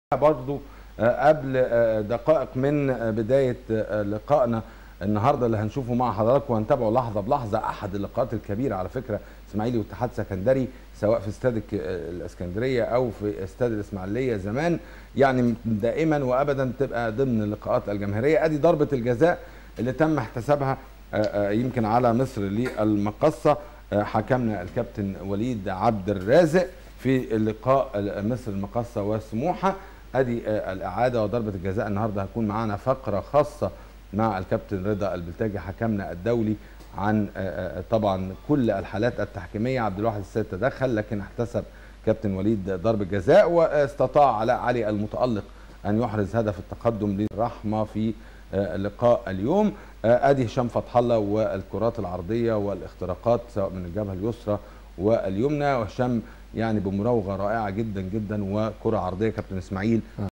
برضو قبل دقائق من بداية لقائنا النهاردة اللي هنشوفه مع حضراتكم وهنتابعه لحظة بلحظة أحد اللقاءات الكبيرة على فكرة إسماعيلي واتحاد سكندري سواء في استاد الإسكندرية أو في استاد الإسماعيلية زمان يعني دائما وأبدا تبقى ضمن اللقاءات الجماهيرية أدي ضربة الجزاء اللي تم احتسابها يمكن على مصر للمقصة حكمنا الكابتن وليد عبد الرازق في اللقاء مصر المقصة وسموحة ادي الاعاده وضربه الجزاء النهارده هيكون معانا فقره خاصه مع الكابتن رضا البلتاجي حكمنا الدولي عن طبعا كل الحالات التحكيميه عبد الواحد السيد تدخل لكن احتسب كابتن وليد ضربه جزاء واستطاع علاء علي المتالق ان يحرز هدف التقدم للرحمه في لقاء اليوم ادي هشام فتح الله والكرات العرضيه والاختراقات سواء من الجبهه اليسرى واليمنى وهشام يعني بمراوغه رائعه جدا جدا وكره عرضيه كابتن اسماعيل